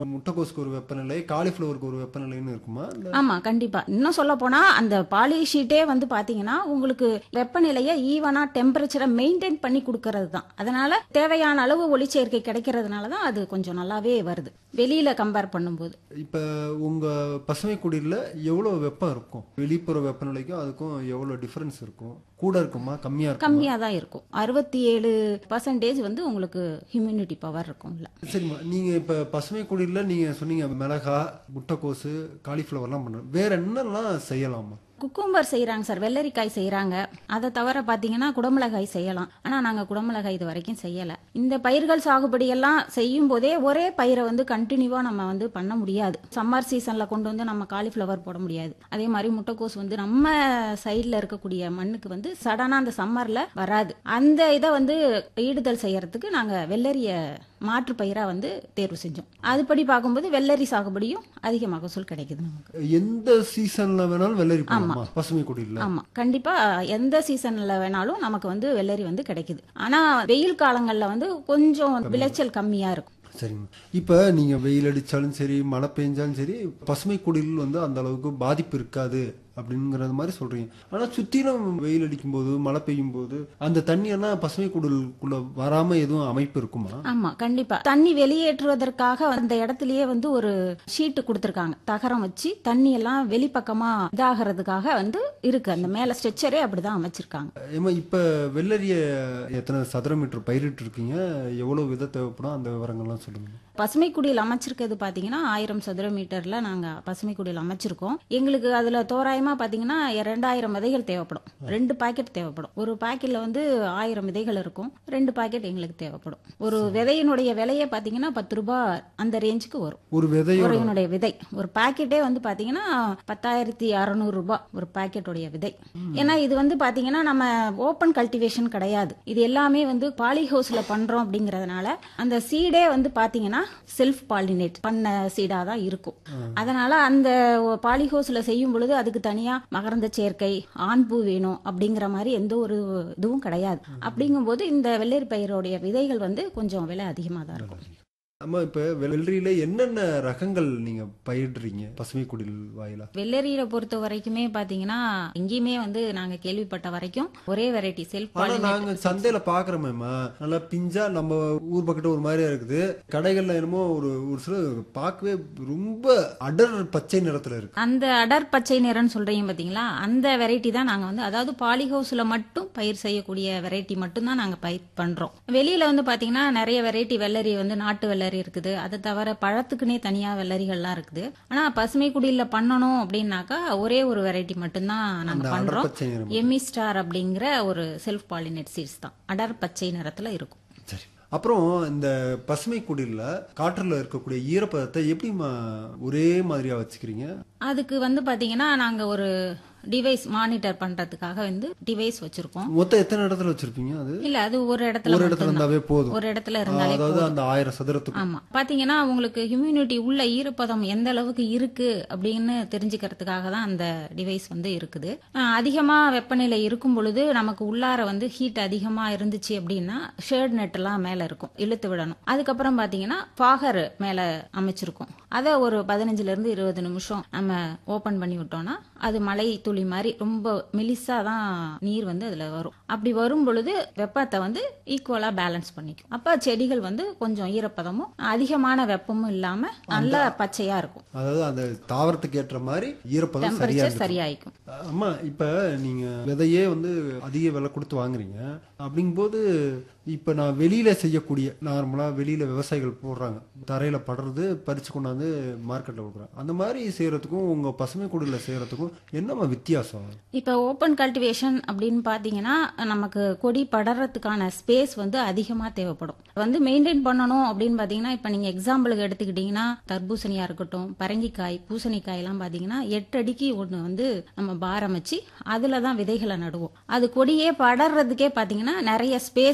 முட்டைக்கோசுக்கு ஒரு வெப்பநிலை காலிஃப்ளவருக்கு ஒரு வெப்பநிலைன்னு இருக்குமா இல்ல ஆமா கண்டிப்பா இன்னும் சொல்ல போனா அந்த பாலி ஷீட்டே வந்து பாத்தீங்கன்னா உங்களுக்கு வெப்பநிலையை ஈவனா டெம்பரேச்சரை மெயின்டைன் பண்ணி கொடுக்கறது தான் அதனால தேவையான அளவு ஒளிச்சேர்க்கை கிடைக்கிறதுனால தான் அது கொஞ்சம் நல்லாவே வருது வெளியில கம்பேர் பண்ணும்போது இப்ப உங்க பசுமை குடியில எவ்வளவு வெப்பம் இருக்கும் வெளிப்புற வெப்பநிலைக்கும் அதுக்கும் எவ்வளவு டிஃபரன்ஸ் இருக்கும் கூட இருக்குமா கம்மியா இருக்குமா கம்மியா தான் இருக்கும் அறுபத்தி ஏழு பர்சன்டேஜ் வந்து உங்களுக்கு ஹியூமினிட்டி பவர் இருக்கும்ல சரிம்மா நீங்க இப்ப பசுமை குடியில நீங்க சொன்னீங்க மிளகா முட்டைக்கோசு காலிஃப்ளவர்லாம் பண்றோம் வேற என்னெல்லாம் செய்யலாமா குக்கும்பர் செய்றாங்க சார் வெள்ளரிக்காய் செய்றாங்க அதை தவிர பாத்தீங்கன்னா குடமிளகாய் செய்யலாம் ஆனா நாங்க குடமிளகாய் இது வரைக்கும் செய்யல இந்த பயிர்கள் சாகுபடி எல்லாம் செய்யும் போதே ஒரே பயிரை வந்து கண்டினியூவா நம்ம வந்து பண்ண முடியாது சம்மர் சீசன்ல கொண்டு வந்து நம்ம காலிஃப்ளவர் போட முடியாது அதே மாதிரி முட்டைக்கோஸ் வந்து நம்ம சைடுல இருக்கக்கூடிய மண்ணுக்கு வந்து சடனா அந்த சம்மர்ல வராது அந்த இதை வந்து ஈடுதல் செய்யறதுக்கு நாங்க வெள்ளரிய மாற்று பயிரா வந்து தேர்வு செஞ்சோம் அதுபடி பார்க்கும்போது வெள்ளரி சாகுபடியும் அதிக மகசூல் கிடைக்குது நமக்கு எந்த சீசன்ல வேணாலும் வெள்ளரி போடலாமா பசுமை குடியில ஆமா கண்டிப்பா எந்த சீசன்ல வேணாலும் நமக்கு வந்து வெள்ளரி வந்து கிடைக்குது ஆனா வெயில் காலங்கள்ல வந்து கொஞ்சம் விளைச்சல் கம்மியா இருக்கும் சரிங்க இப்ப நீங்க வெயில் அடிச்சாலும் சரி மழை பெஞ்சாலும் சரி பசுமை குடில் வந்து அந்த அளவுக்கு பாதிப்பு இருக்காது அப்படிங்கறது மாதிரி சொல்றீங்க ஆனா சுத்திலும் வெயில் அடிக்கும் போது மழை பெய்யும் போது அந்த தண்ணி எல்லாம் பசுமை குடிலுக்குள்ள வராம எதுவும் அமைப்பு இருக்குமா ஆமா கண்டிப்பா தண்ணி வெளியேற்றுவதற்காக அந்த இடத்துலயே வந்து ஒரு ஷீட்டு கொடுத்திருக்காங்க தகரம் வச்சு தண்ணி எல்லாம் வெளிப்பக்கமா இதாகிறதுக்காக வந்து இருக்கு அந்த மேல ஸ்ட்ரெச்சரே அப்படிதான் அமைச்சிருக்காங்க ஏமா இப்ப வெள்ளரிய எத்தனை சதுர மீட்டர் பயிரிட்டு இருக்கீங்க எவ்வளவு விதை தேவைப்படும் அந்த விவரங்கள்லாம் சொல்லுங்க பசுமை குடியில் அமைச்சிருக்கிறது பாத்தீங்கன்னா ஆயிரம் சதுர மீட்டர்ல நாங்க பசுமை குடியில் அமைச்சிருக்கோம் எங்களுக்கு அதுல தோராயமா பாத்தீங்கன்னா ரெண்டாயிரம் விதைகள் தேவைப்படும் ரெண்டு பாக்கெட் தேவைப்படும் ஒரு பாக்கெட்ல வந்து ஆயிரம் விதைகள் இருக்கும் ரெண்டு பாக்கெட் எங்களுக்கு தேவைப்படும் ஒரு விதையினுடைய விலையே பாத்தீங்கன்னா பத்து ரூபாய் அந்த ரேஞ்சுக்கு வரும் ஒரு விதையோட உரையினுடைய விதை ஒரு பாக்கெட்டே வந்து பாத்தீங்கன்னா பத்தாயிரத்தி அறநூறு ரூபாய் ஒரு பாக்கெட்டுடைய விதை ஏன்னா இது வந்து பாத்தீங்கன்னா நம்ம ஓப்பன் கல்டிவேஷன் கிடையாது இது எல்லாமே வந்து பாலி ஹவுஸ்ல பண்றோம் அப்படிங்கறதுனால அந்த சீடே வந்து பாத்தீங்கன்னா செல்ஃப் பாலினேட் பண்ண சீடா தான் இருக்கும் அதனால அந்த பாலி ஹவுஸ்ல செய்யும் பொழுது அதுக்கு தனியா மகரந்த சேர்க்கை ஆண் பூ வேணும் அப்படிங்கிற மாதிரி எந்த ஒரு இதுவும் கிடையாது அப்படிங்கும்போது இந்த வெள்ளரி பயிரோடைய விதைகள் வந்து கொஞ்சம் விலை அதிகமா தான் இருக்கும் ஆமா இப்ப வெள்ளரியில என்னென்ன ரகங்கள் நீங்க பயிரிடுறீங்க பசுமை குடில் வாயிலா வெள்ளரியில பொறுத்த வரைக்குமே பாத்தீங்கன்னா எங்கேயுமே வந்து நாங்க கேள்விப்பட்ட வரைக்கும் ஒரே வெரைட்டி செல்ஃப் ஆனா நாங்க சந்தையில பாக்குறோமேமா நல்லா பிஞ்சா நம்ம ஊர் பக்கத்துல ஒரு மாதிரியா இருக்குது கடைகள்ல என்னமோ ஒரு ஒரு சில பார்க்கவே ரொம்ப அடர் பச்சை நிறத்துல இருக்கு அந்த அடர் பச்சை நிறம்னு சொல்றீங்க பாத்தீங்களா அந்த வெரைட்டி தான் நாங்க வந்து அதாவது பாலி ஹவுஸ்ல மட்டும் பயிர் செய்யக்கூடிய வெரைட்டி மட்டும் தான் நாங்க பயிர் பண்றோம் வெளியில வந்து பாத்தீங்கன்னா நிறைய வெரைட்டி வெள்ளரி வந்து நாட்டு வெள்ளரி இருக்குது அதை தவிர பழத்துக்குனே தனியா வெள்ளரிகள்லாம் இருக்குது ஆனா பசுமை குடியில பண்ணணும் அப்படின்னாக்கா ஒரே ஒரு வெரைட்டி மட்டும்தான் நாங்க அந்த அடர் பண்றோம் பச்சை நிறம் எமி ஸ்டார் அப்படிங்கிற ஒரு செல்ஃப் பாலினேட் சீட்ஸ் தான் அடர் பச்சை நிறத்துல இருக்கும் சரி அப்புறம் இந்த பசுமை குடில்ல காற்றுல இருக்கக்கூடிய ஈரப்பதத்தை எப்படிமா ஒரே மாதிரியா வச்சுக்கிறீங்க அதுக்கு வந்து பாத்தீங்கன்னா நாங்க ஒரு டிவைஸ் மானிட்டர் பண்றதுக்காக வந்து டிவைஸ் வச்சிருக்கோம் மொத்தம் எத்தனை இடத்துல வச்சிருப்பீங்க அது இல்ல அது ஒரு இடத்துல ஒரு இடத்துல மட்டும்தான். இருந்தாவே போதும் ஒரு இடத்துல இருந்தாலே அதாவது போதும். அந்த ஆயிரம் சதுரத்துக்கு ஆமா பாத்தீங்கன்னா உங்களுக்கு ஹியூமினிட்டி உள்ள ஈரப்பதம் எந்த அளவுக்கு இருக்கு அப்படின்னு தெரிஞ்சுக்கிறதுக்காக தான் அந்த டிவைஸ் வந்து இருக்குது அஹ் அதிகமா வெப்பநிலை இருக்கும் பொழுது நமக்கு உள்ளார வந்து ஹீட் அதிகமா இருந்துச்சு அப்படின்னா ஷேட் நெட் எல்லாம் மேல இருக்கும் இழுத்து விடணும் அதுக்கப்புறம் பாத்தீங்கன்னா ஃபாகர் மேல அமைச்சிருக்கும் அதை ஒரு பதினஞ்சுல இருந்து இருபது நிமிஷம் நம்ம ஓபன் பண்ணி விட்டோம்னா அது மழை துளி மாதிரி ரொம்ப மெலிசா தான் நீர் வந்து அதுல வரும் அப்படி வரும் பொழுது வெப்பத்தை வந்து ஈக்குவலா பேலன்ஸ் பண்ணிக்கும் அப்ப செடிகள் வந்து கொஞ்சம் ஈரப்பதமும் அதிகமான வெப்பமும் இல்லாம நல்ல பச்சையா இருக்கும் அதாவது அந்த தாவரத்துக்கு ஏற்ற மாதிரி ஈரப்பதம் சரியா டெம்பரேச்சர் இருக்கு சரியாயிக்கும் அம்மா இப்ப நீங்க விதையே வந்து அதிக விலை கொடுத்து வாங்குறீங்க அப்படிங்கும்போது இப்ப நான் வெளியில செய்யக்கூடிய நார்மலா வெளியில விவசாயிகள் போடுறாங்க தரையில படுறது பறிச்சு கொண்டாந்து மார்க்கெட்ல கொடுக்குறாங்க அந்த மாதிரி செய்யறதுக்கும் உங்க பசுமை குடில செய்யறதுக்கும் என்னம்மா வித்தியாசம் இப்ப ஓப்பன் கல்டிவேஷன் அப்படின்னு பாத்தீங்கன்னா நமக்கு கொடி படறதுக்கான ஸ்பேஸ் வந்து அதிகமா தேவைப்படும் வந்து மெயின்டைன் பண்ணணும் அப்படின்னு பாத்தீங்கன்னா இப்ப நீங்க எக்ஸாம்பிளுக்கு எடுத்துக்கிட்டீங்கன்னா தர்பூசணியா இருக்கட்டும் பரங்கிக்காய் பூசணிக்காய் எல்லாம் பாத்தீங்கன்னா எட்டு அடிக்கு ஒண்ணு வந்து நம்ம பாரம் வச்சு அதுலதான் விதைகளை நடுவோம் அது கொடியே படறதுக்கே பாத்தீங்கன்னா நிறைய ஸ்பேஸ் ஆக்குபை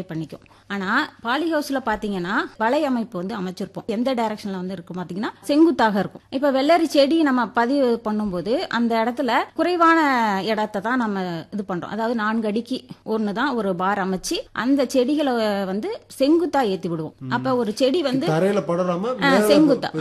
பண்ணிக்கும் ஆனா பாலி ஹவுஸ்ல பாத்தீங்கன்னா வலை அமைப்பு வந்து அமைச்சிருப்போம் எந்த டைரக்ஷன்ல வந்து இருக்கும் பாத்தீங்கன்னா செங்குத்தாக இருக்கும் இப்ப வெள்ளரி செடி நம்ம பதிவு பண்ணும்போது அந்த இடத்துல குறைவான இடத்தை தான் நம்ம இது பண்றோம் அதாவது நான்கு அடிக்கு ஒண்ணுதான் ஒரு பார் அமைச்சு அந்த செடிகளை வந்து செங்குத்தா ஏத்தி விடுவோம் அப்ப ஒரு செடி வந்து தரையில படராம ஆ, மேல செங்குத்தா